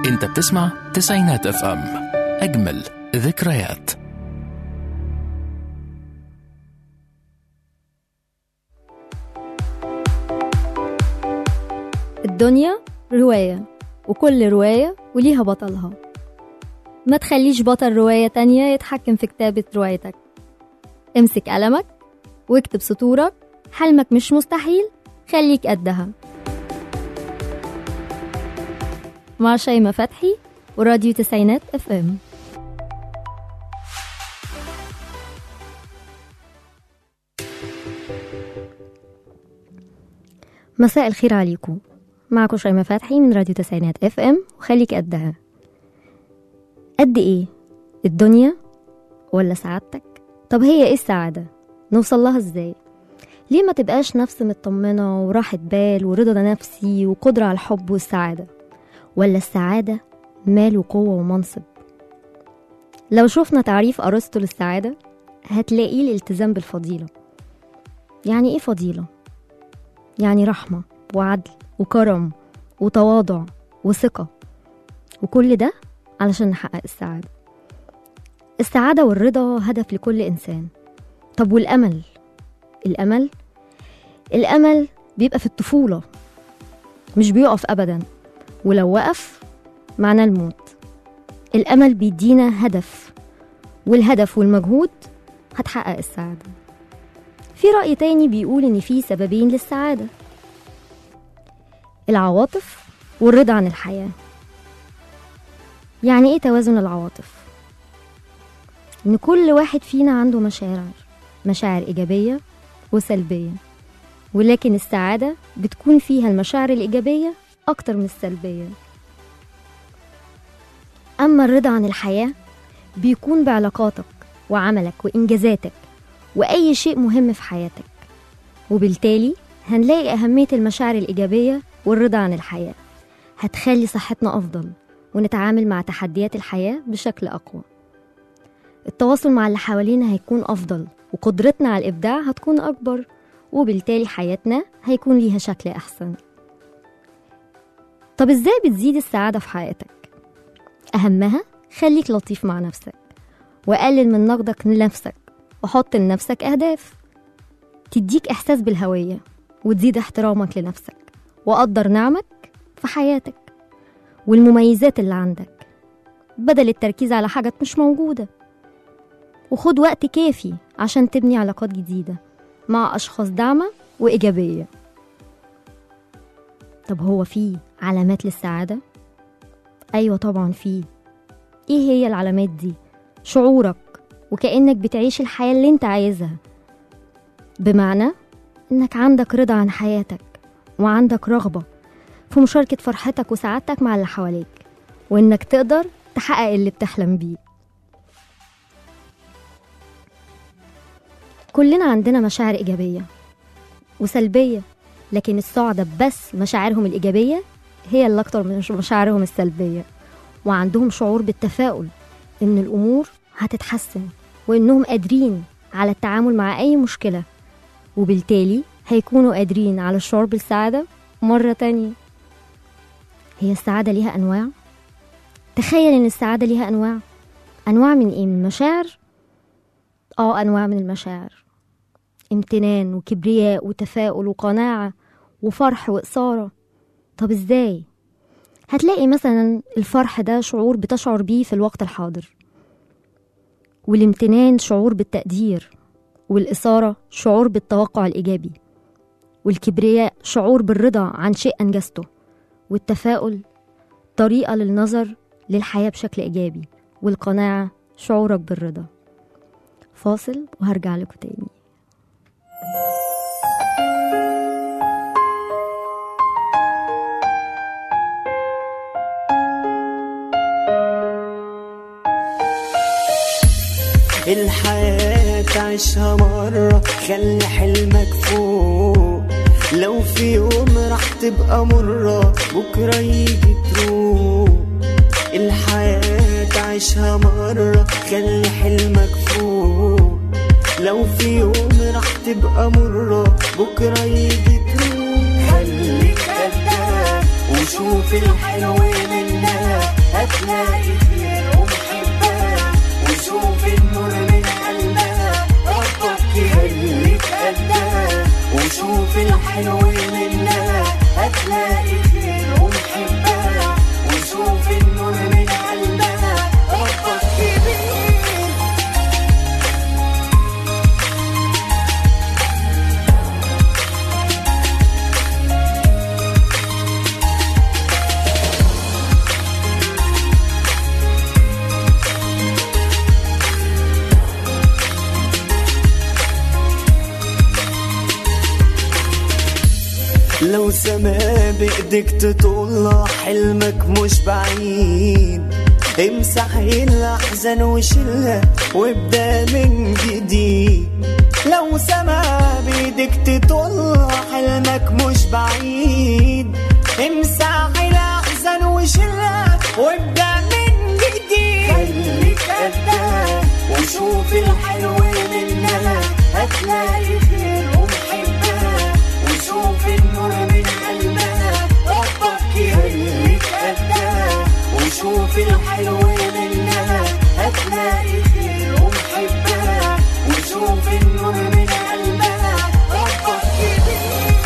انت بتسمع تسعينات اف ام اجمل ذكريات الدنيا رواية وكل رواية وليها بطلها ما تخليش بطل رواية تانية يتحكم في كتابة روايتك امسك قلمك واكتب سطورك حلمك مش مستحيل خليك قدها مع شيماء فتحي وراديو تسعينات اف ام مساء الخير عليكم معكم شيماء فتحي من راديو تسعينات اف ام وخليك قدها قد ايه الدنيا ولا سعادتك طب هي ايه السعادة نوصل لها ازاي ليه ما تبقاش نفس مطمنة وراحة بال ورضا نفسي وقدرة على الحب والسعادة ولا السعادة مال وقوة ومنصب لو شفنا تعريف أرسطو للسعادة هتلاقيه الالتزام بالفضيلة يعني ايه فضيلة؟ يعني رحمة وعدل وكرم وتواضع وثقة وكل ده علشان نحقق السعادة السعادة والرضا هدف لكل إنسان طب والأمل الأمل الأمل بيبقى في الطفولة مش بيقف أبدا ولو وقف معناه الموت الأمل بيدينا هدف والهدف والمجهود هتحقق السعادة في رأي تاني بيقول إن في سببين للسعادة العواطف والرضا عن الحياة يعني ايه توازن العواطف ان كل واحد فينا عنده مشاعر مشاعر ايجابيه وسلبيه ولكن السعاده بتكون فيها المشاعر الايجابيه اكتر من السلبيه اما الرضا عن الحياه بيكون بعلاقاتك وعملك وانجازاتك واي شيء مهم في حياتك وبالتالي هنلاقي اهميه المشاعر الايجابيه والرضا عن الحياه هتخلي صحتنا افضل ونتعامل مع تحديات الحياة بشكل أقوى التواصل مع اللي حوالينا هيكون أفضل وقدرتنا على الإبداع هتكون أكبر وبالتالي حياتنا هيكون ليها شكل أحسن طب إزاي بتزيد السعادة في حياتك؟ أهمها خليك لطيف مع نفسك وقلل من نقدك لنفسك وحط لنفسك أهداف تديك إحساس بالهوية وتزيد احترامك لنفسك وقدر نعمك في حياتك والمميزات اللي عندك بدل التركيز على حاجات مش موجودة وخد وقت كافي عشان تبني علاقات جديدة مع أشخاص داعمة وإيجابية طب هو في علامات للسعادة؟ أيوة طبعا في إيه هي العلامات دي؟ شعورك وكأنك بتعيش الحياة اللي انت عايزها بمعنى إنك عندك رضا عن حياتك وعندك رغبة في مشاركة فرحتك وسعادتك مع اللي حواليك وإنك تقدر تحقق اللي بتحلم بيه كلنا عندنا مشاعر إيجابية وسلبية لكن السعداء بس مشاعرهم الإيجابية هي اللي أكتر من مشاعرهم السلبية وعندهم شعور بالتفاؤل إن الأمور هتتحسن وإنهم قادرين على التعامل مع أي مشكلة وبالتالي هيكونوا قادرين على الشعور بالسعادة مرة تانية هي السعادة ليها أنواع؟ تخيل إن السعادة ليها أنواع أنواع من إيه؟ من مشاعر؟ آه أنواع من المشاعر امتنان وكبرياء وتفاؤل وقناعة وفرح وإثارة طب إزاي؟ هتلاقي مثلا الفرح ده شعور بتشعر بيه في الوقت الحاضر والامتنان شعور بالتقدير والإثارة شعور بالتوقع الإيجابي والكبرياء شعور بالرضا عن شيء أنجزته والتفاؤل طريقة للنظر للحياة بشكل إيجابي والقناعة شعورك بالرضا فاصل وهرجع لكم تاني الحياة تعيشها مرة خلي حلمك فوق لو في يوم راح تبقى مرة بكرة يجي تروح الحياة تعيشها مرة خلي حلمك فوق لو في يوم راح تبقى مرة بكرة يجي تروح خليك قدها وشوف الحلو منها هتلاقي خير ومحبة وشوف النور من قلبها ربك يخليك قدها وشوف الحلو منها هتلاقي خير ومحبة وشوف النور من قلبها ربك كبير لو سما بإيدك تطلع حلمك مش بعيد امسح الأحزان وشيلها وابدأ من جديد لو سما بإيدك تطلع حلمك مش بعيد امسح الأحزان وشيلها وابدأ من جديد خليك قدها وشوف الحلو منها هتلاقي خير ومحبها وشوف النور من قلبها ربك يخليك قدها وشوف الحلو منها هتلاقي خير ومحبها وشوف النور من قلبها ربك كبير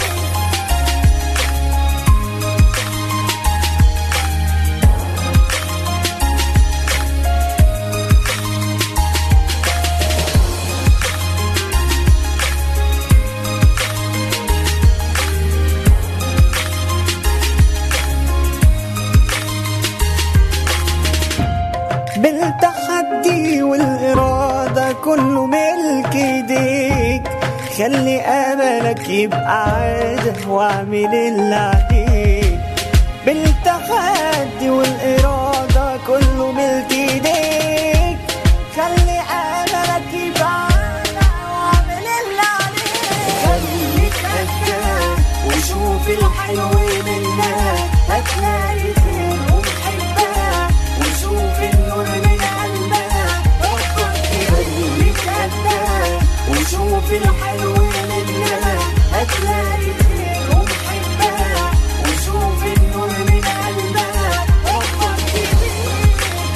بالتحدي والإرادة كله ملك ايديك خلي أملك يبقى عادة واعمل اللي عليك بالتحدي والإرادة كله ملك ايديك خلي أملك يبقى عادة واعمل اللي عليك خليك قدها وشوف الحلو منها هتلاقي خير ومحبها وشوف النور من قلبها ربك يخليك قدها وشوف الحلو منها هتلاقي خير ومحبها وشوف النور من قلبها ربك كبير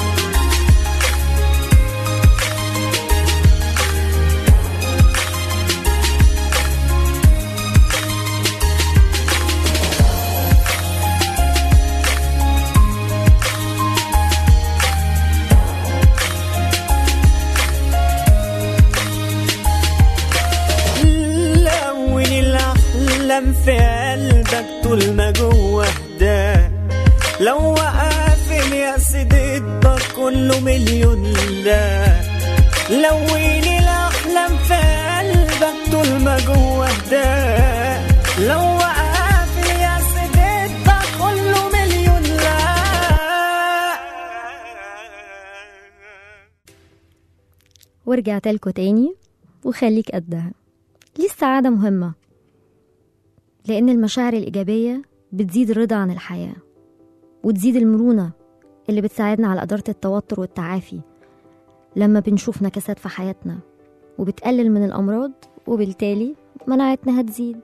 لون الأحلام في قلبك طول ما جوه ده لو وقف الياس ضدك كله مليون لا لون الأحلام في قلبك طول ما جوه ده لو وقف الياس ضدك كله مليون لا ورجعت لكم تاني وخليك قدها ليه السعادة مهمة؟ لأن المشاعر الإيجابية بتزيد الرضا عن الحياة وتزيد المرونة اللي بتساعدنا على إدارة التوتر والتعافي لما بنشوف نكسات في حياتنا وبتقلل من الأمراض وبالتالي مناعتنا هتزيد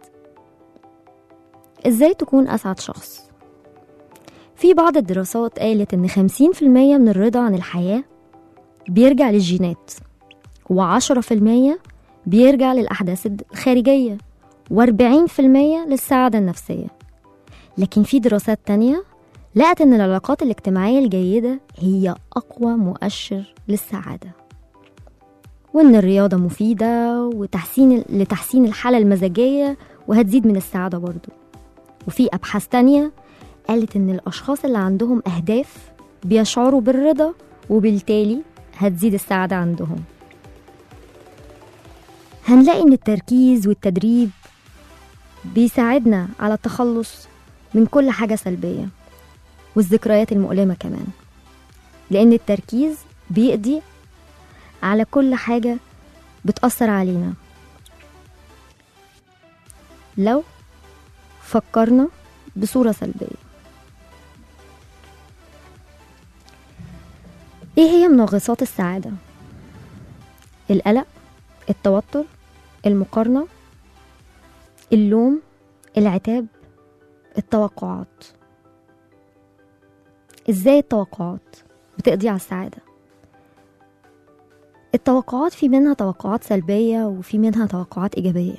إزاي تكون أسعد شخص؟ في بعض الدراسات قالت إن 50% من الرضا عن الحياة بيرجع للجينات وعشرة في المية بيرجع للأحداث الخارجية وأربعين في المية للسعادة النفسية لكن في دراسات تانية لقت إن العلاقات الاجتماعية الجيدة هي أقوى مؤشر للسعادة وإن الرياضة مفيدة وتحسين لتحسين الحالة المزاجية وهتزيد من السعادة برضو وفي أبحاث تانية قالت إن الأشخاص اللي عندهم أهداف بيشعروا بالرضا وبالتالي هتزيد السعادة عندهم هنلاقي إن التركيز والتدريب بيساعدنا على التخلص من كل حاجة سلبية والذكريات المؤلمة كمان لأن التركيز بيقضي على كل حاجة بتأثر علينا لو فكرنا بصورة سلبية ايه هي منغصات السعادة؟ القلق التوتر المقارنة اللوم العتاب التوقعات ازاي التوقعات وتقضي على السعادة التوقعات في منها توقعات سلبية وفي منها توقعات إيجابية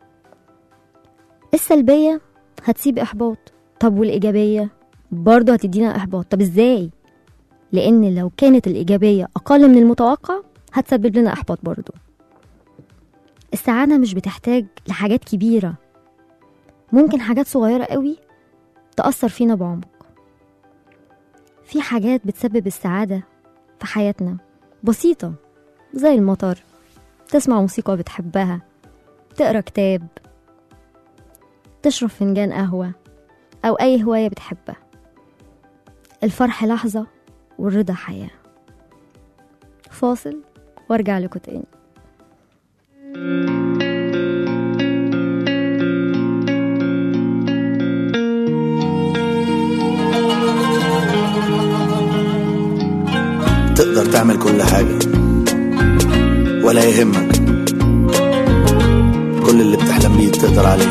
السلبية هتسيب إحباط طب والإيجابية برضه هتدينا إحباط طب إزاي؟ لأن لو كانت الإيجابية أقل من المتوقع هتسبب لنا إحباط برضه السعادة مش بتحتاج لحاجات كبيرة ممكن حاجات صغيرة قوي تأثر فينا بعمق في حاجات بتسبب السعادة في حياتنا بسيطة زي المطر تسمع موسيقى بتحبها تقرا كتاب تشرب فنجان قهوة أو أي هواية بتحبها الفرح لحظة والرضا حياة فاصل وارجع لكم تاني تقدر تعمل كل حاجة ولا يهمك كل اللي بتحلم بيه تقدر عليه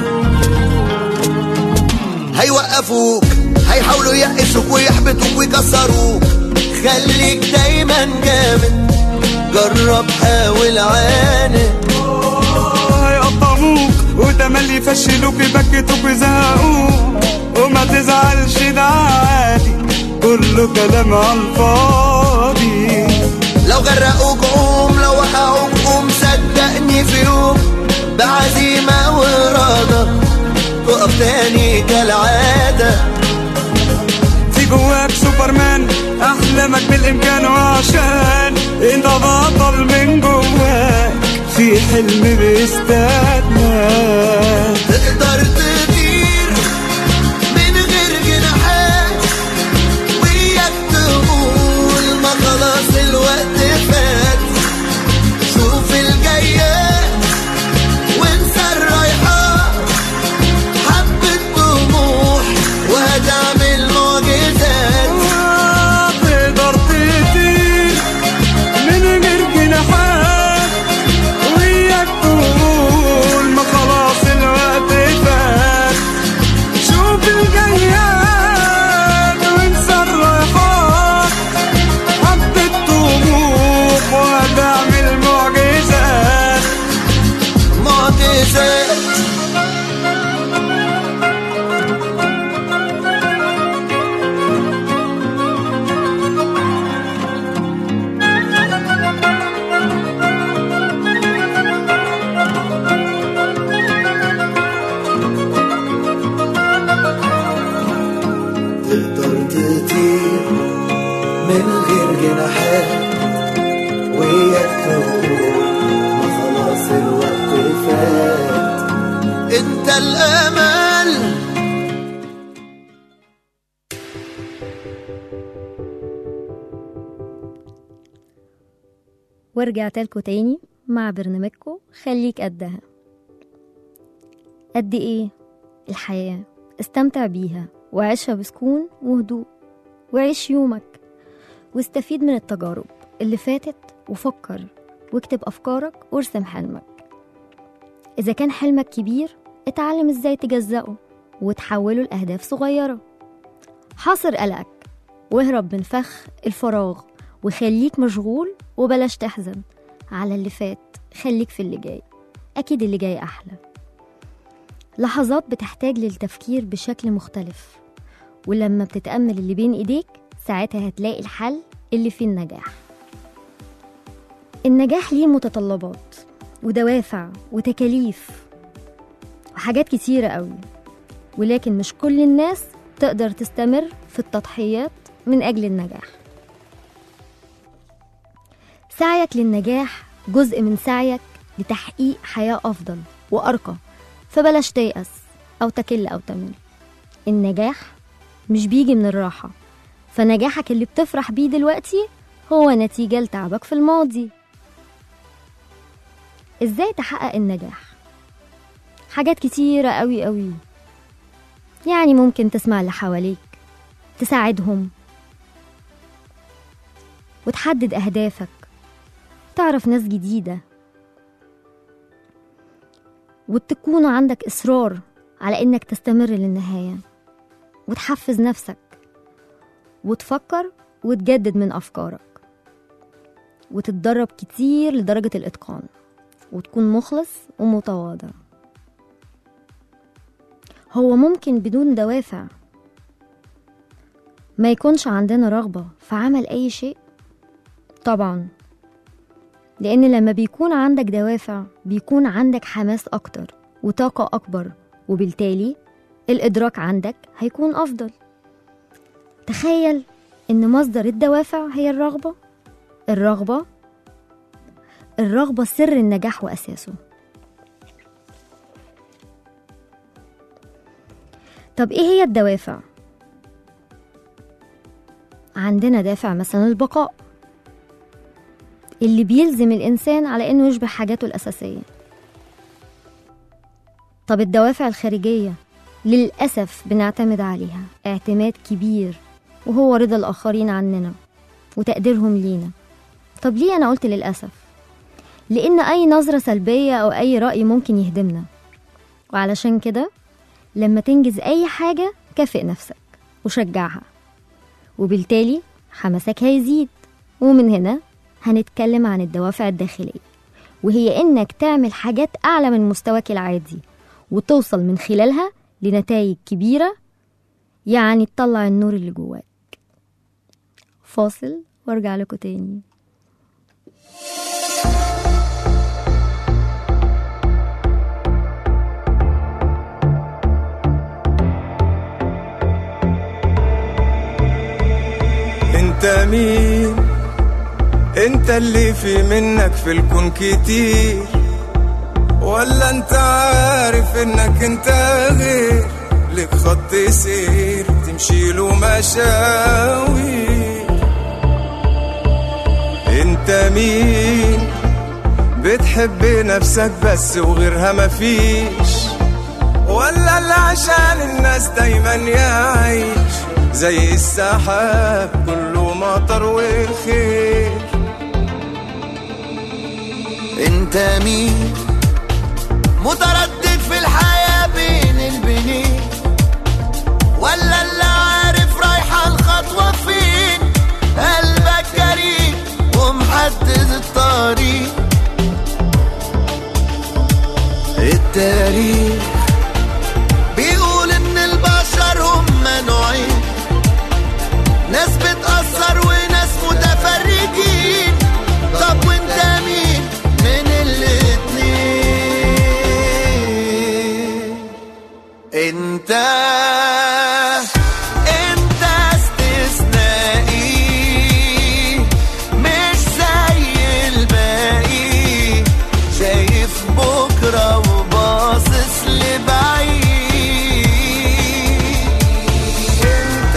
هيوقفوك هيحاولوا يقسوك ويحبطوك ويكسروك خليك دايما جامد جرب حاول عاند هيقطعوك وتملي يفشلوك يبكتوك ويزهقوك وما تزعلش ده عادي كله كلام على الفاضي لو غرقوك قوم لو وقعوك قوم صدقني في يوم بعزيمة وإرادة تقف تاني كالعادة في جواك سوبرمان احلامك بالامكان وعشان انت بطل من جواك في حلم بيستناك تقدر تطير من غير جناحات وياك تقول ما خلاص الوقت فات شوف الجايات وانسى الرايحات حبة طموح وهتعمل معجزات تقدر تطير من غير جناحات وياك تقول ما خلاص الوقت فات شوف الجياد وانسى الرايحات حبة طموح وهتعمل معجزات معجزات تقدر تطير من غير جناحات وياك تقول ما خلاص الوقت فات انت الامل ورجعت لكم تاني مع برنامجكم خليك قدها قد ايه الحياة استمتع بيها وعيشها بسكون وهدوء وعيش يومك واستفيد من التجارب اللي فاتت وفكر واكتب أفكارك وارسم حلمك إذا كان حلمك كبير اتعلم ازاي تجزأه وتحوله لأهداف صغيرة حاصر قلقك واهرب من فخ الفراغ وخليك مشغول وبلاش تحزن على اللي فات خليك في اللي جاي أكيد اللي جاي أحلى لحظات بتحتاج للتفكير بشكل مختلف ولما بتتأمل اللي بين إيديك ساعتها هتلاقي الحل اللي فيه النجاح النجاح ليه متطلبات ودوافع وتكاليف وحاجات كتيرة قوي ولكن مش كل الناس تقدر تستمر في التضحيات من أجل النجاح سعيك للنجاح جزء من سعيك لتحقيق حياة أفضل وأرقى فبلاش تيأس أو تكل أو تمل النجاح مش بيجي من الراحة فنجاحك اللي بتفرح بيه دلوقتي هو نتيجة لتعبك في الماضي ازاي تحقق النجاح حاجات كتيرة قوي قوي يعني ممكن تسمع اللي حواليك تساعدهم وتحدد أهدافك تعرف ناس جديدة وتكون عندك إصرار على إنك تستمر للنهاية وتحفز نفسك وتفكر وتجدد من أفكارك وتتدرب كتير لدرجة الإتقان وتكون مخلص ومتواضع هو ممكن بدون دوافع ما يكونش عندنا رغبة في عمل أي شيء طبعا لأن لما بيكون عندك دوافع بيكون عندك حماس أكتر وطاقة أكبر وبالتالي الإدراك عندك هيكون أفضل تخيل إن مصدر الدوافع هي الرغبة الرغبة الرغبة سر النجاح وأساسه طب إيه هي الدوافع؟ عندنا دافع مثلا البقاء اللي بيلزم الإنسان على إنه يشبع حاجاته الأساسية طب الدوافع الخارجية للأسف بنعتمد عليها اعتماد كبير وهو رضا الآخرين عننا وتقديرهم لينا طب ليه أنا قلت للأسف؟ لأن أي نظرة سلبية أو أي رأي ممكن يهدمنا وعلشان كده لما تنجز أي حاجة كافئ نفسك وشجعها وبالتالي حماسك هيزيد ومن هنا هنتكلم عن الدوافع الداخلية وهي إنك تعمل حاجات أعلى من مستواك العادي وتوصل من خلالها لنتائج كبيرة يعني تطلع النور اللي جواك فاصل وارجع لكم تاني انت مين انت اللي في منك في الكون كتير ولا انت عارف انك انت غير لك خط سير تمشي له مشاوي انت مين بتحب نفسك بس وغيرها مفيش ولا اللي عشان الناس دايما يعيش زي السحاب كله مطر وخير انت مين متردد في الحياة بين البنين ولا اللي عارف رايحة الخطوة فين قلبك جريء ومحدد الطريق التاريخ بيقول ان البشر هم نوعين ناس بتأثر وناس متفرجين طب وانت مين من الاتنين انت انت استثنائي مش زي الباقي شايف بكرة وباصص لبعيد انت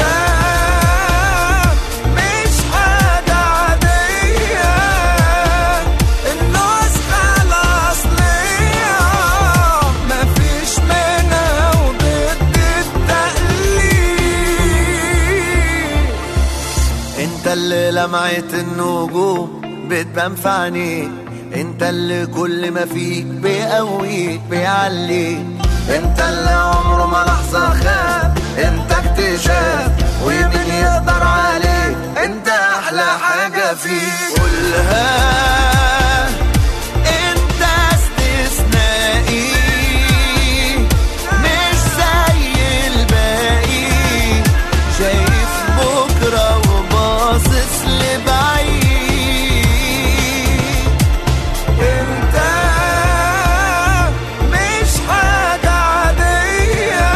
مش حاجة عادية النسخة الأصلية مفيش منها وضد التقليد انت اللي لمعت النجوم بتبان في عينيك انت اللي كل ما فيك بيقويك بيعليك انت اللي عمره ما لحظة خاب انت اكتشاف ومين يقدر عليك انت احلى حاجة فيك قولها انت استثنائي مش زي الباقي شايف بكرة وباصص لبعيد انت مش حاجة عادية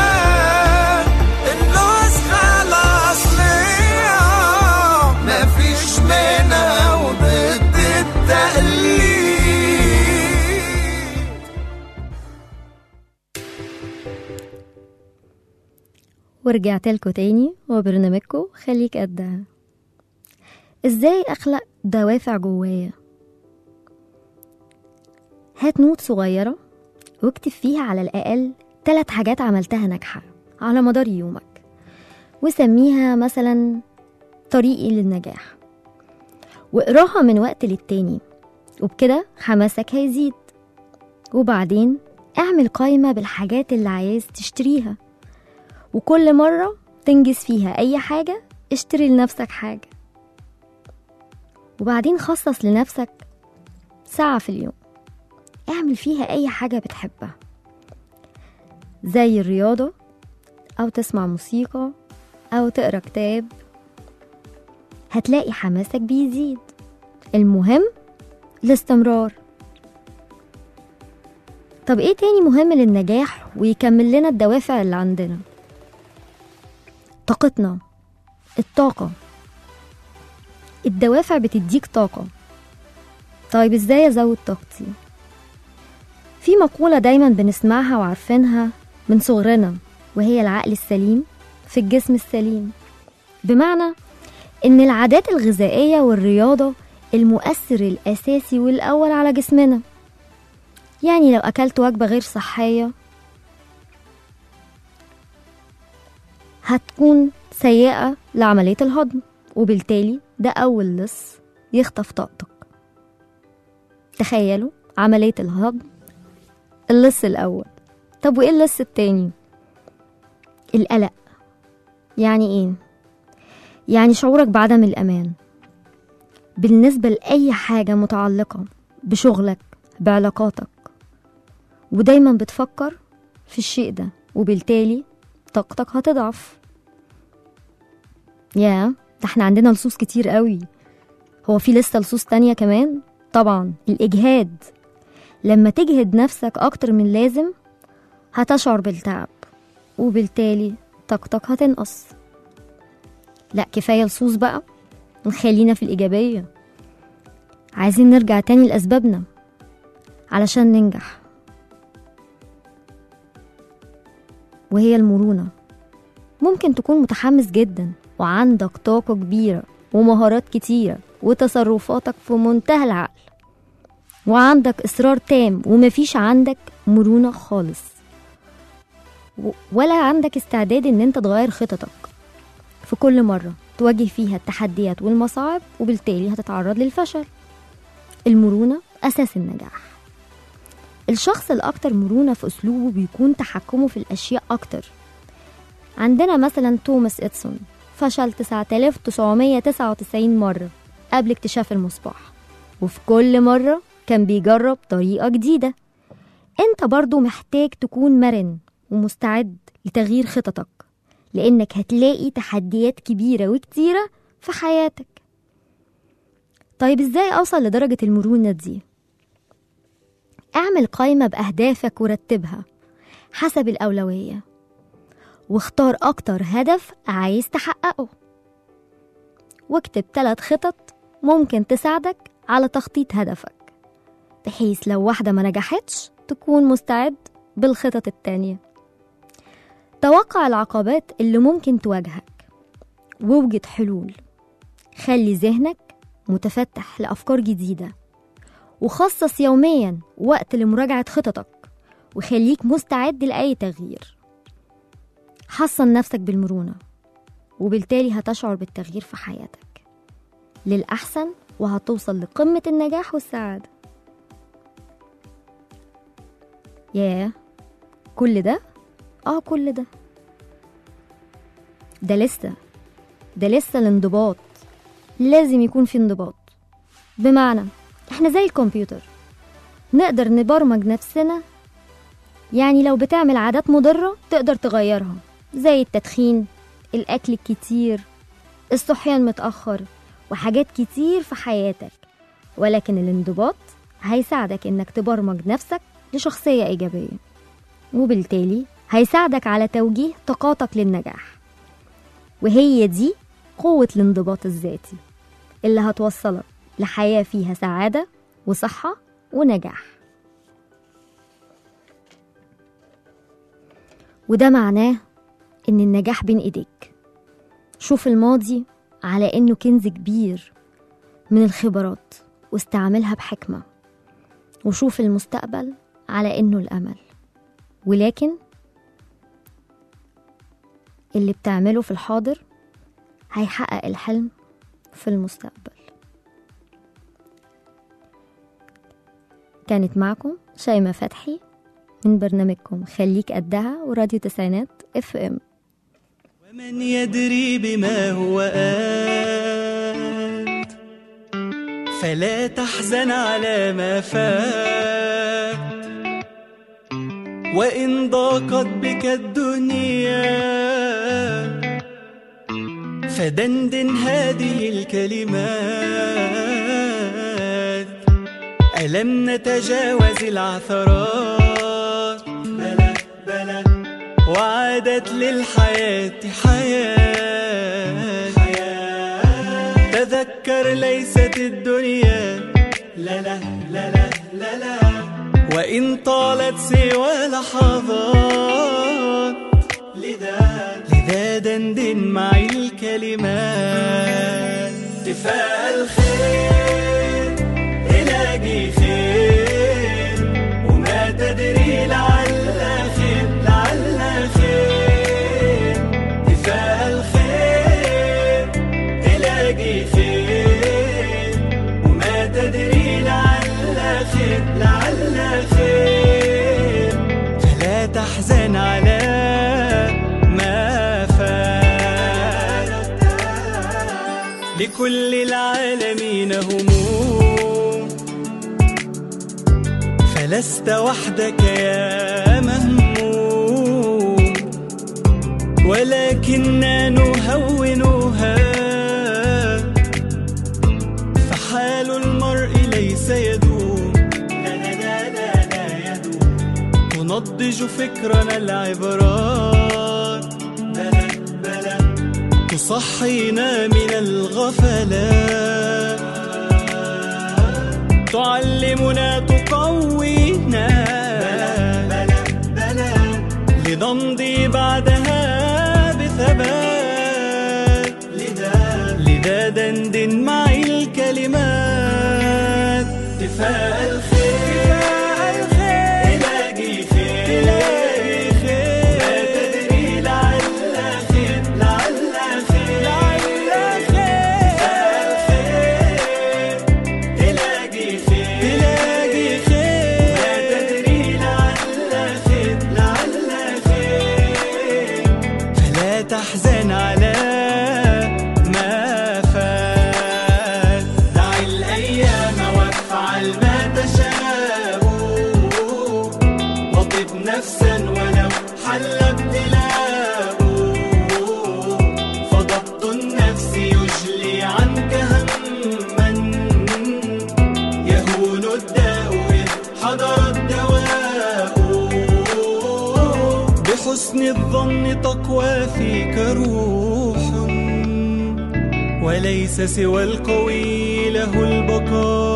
النسخة الأصلية مفيش منها وضد التقليد ورجعت لكم تاني وبرنامجكم خليك قدها ازاي اخلق دوافع جوايا هات نوت صغيرة واكتب فيها على الأقل ثلاث حاجات عملتها ناجحة على مدار يومك وسميها مثلا طريقي للنجاح واقراها من وقت للتاني وبكده حماسك هيزيد وبعدين اعمل قائمة بالحاجات اللي عايز تشتريها وكل مرة تنجز فيها أي حاجة اشتري لنفسك حاجة وبعدين خصص لنفسك ساعة في اليوم اعمل فيها أي حاجة بتحبها زي الرياضة أو تسمع موسيقى أو تقرأ كتاب هتلاقي حماسك بيزيد المهم الاستمرار طب ايه تاني مهم للنجاح ويكمل لنا الدوافع اللي عندنا طاقتنا الطاقة الدوافع بتديك طاقة طيب ازاي ازود طاقتي في مقولة دايما بنسمعها وعارفينها من صغرنا وهي العقل السليم في الجسم السليم بمعنى ان العادات الغذائية والرياضة المؤثر الأساسي والأول على جسمنا يعني لو أكلت وجبة غير صحية هتكون سيئة لعملية الهضم وبالتالي ده أول لص يخطف طاقتك تخيلوا عملية الهضم اللص الأول طب وإيه اللص التاني؟ القلق يعني إيه؟ يعني شعورك بعدم الأمان بالنسبة لأي حاجة متعلقة بشغلك بعلاقاتك ودايما بتفكر في الشيء ده وبالتالي طاقتك هتضعف يا ده احنا عندنا لصوص كتير قوي هو في لسه لصوص تانية كمان طبعا الإجهاد لما تجهد نفسك أكتر من لازم هتشعر بالتعب وبالتالي طاقتك هتنقص لا كفاية لصوص بقى نخلينا في الإيجابية عايزين نرجع تاني لأسبابنا علشان ننجح وهي المرونة ممكن تكون متحمس جدا وعندك طاقة كبيرة ومهارات كتيرة وتصرفاتك في منتهى العقل وعندك إصرار تام ومفيش عندك مرونة خالص و- ولا عندك استعداد إن أنت تغير خططك في كل مرة تواجه فيها التحديات والمصاعب وبالتالي هتتعرض للفشل المرونة أساس النجاح الشخص الأكثر مرونة في أسلوبه بيكون تحكمه في الأشياء أكتر عندنا مثلا توماس إدسون فشل 9999 مرة قبل اكتشاف المصباح وفي كل مرة كان بيجرب طريقة جديدة انت برضو محتاج تكون مرن ومستعد لتغيير خططك لأنك هتلاقي تحديات كبيرة وكتيرة في حياتك طيب ازاي أوصل لدرجة المرونة دي؟ اعمل قائمة بأهدافك ورتبها حسب الأولوية واختار أكتر هدف عايز تحققه واكتب ثلاث خطط ممكن تساعدك على تخطيط هدفك بحيث لو واحدة ما نجحتش تكون مستعد بالخطط التانية توقع العقبات اللي ممكن تواجهك ووجد حلول خلي ذهنك متفتح لأفكار جديدة وخصص يوميا وقت لمراجعة خططك وخليك مستعد لأي تغيير حصن نفسك بالمرونة وبالتالي هتشعر بالتغيير في حياتك للأحسن وهتوصل لقمة النجاح والسعادة ياه كل ده؟ اه كل ده ده لسه ده لسه الانضباط لازم يكون في انضباط بمعنى احنا زي الكمبيوتر نقدر نبرمج نفسنا يعني لو بتعمل عادات مضرة تقدر تغيرها زي التدخين الأكل الكتير الصحيان متأخر وحاجات كتير في حياتك ولكن الانضباط هيساعدك انك تبرمج نفسك لشخصية إيجابية وبالتالي هيساعدك على توجيه طاقاتك للنجاح وهي دي قوة الانضباط الذاتي اللي هتوصلك لحياة فيها سعادة وصحة ونجاح وده معناه إن النجاح بين إيديك شوف الماضي على إنه كنز كبير من الخبرات واستعملها بحكمة وشوف المستقبل على إنه الأمل ولكن اللي بتعمله في الحاضر هيحقق الحلم في المستقبل كانت معكم شيماء فتحي من برنامجكم خليك قدها وراديو تسعينات اف ام ومن يدري بما هو آت فلا تحزن على ما فات وإن ضاقت بك الدنيا فدندن هذه الكلمات ألم نتجاوز العثرات بلى بلى وعادت للحياة حياة تذكر ليست الدنيا لا لا لا لا لا لا وإن طالت سوى لحظات لذا لذا دندن معي الكلمات تفاءل خير إلاقي خير وما تدري لعل خير لعل خير تفاءل خير تلاقي خير وما تدري لعل خير لعل خير فلا تحزن على ما فات لكل العالمين هموم فلست وحدك يا مهموم ولكننا نهونها فحال المرء ليس يدوم لا لا لا لا لا يدوم تنضج فكرنا العبرات بلى بلى تصحينا من الغفلات تعلمنا تقوينا بلى بلى لنمضي بعدها بثبات لذا لذا دندن معي الكلمات تفاءل خير تلاقي خير تلاقي خير ما تدري لعل خير لعل خير لعل خير تفاءل خير تلاقي خير تلاقي خير ما تدري لعل خير لعل خير فلا تحزن على ما فات دع الأيام وافعل ما تشاء وطب نفسا ولو حل ابتلاء فضبط النفس يجلي عنك هما يهون الداء إذ حضر الدواء بحسن الظن تقوى فيك روح وليس سوى القوي له البقاء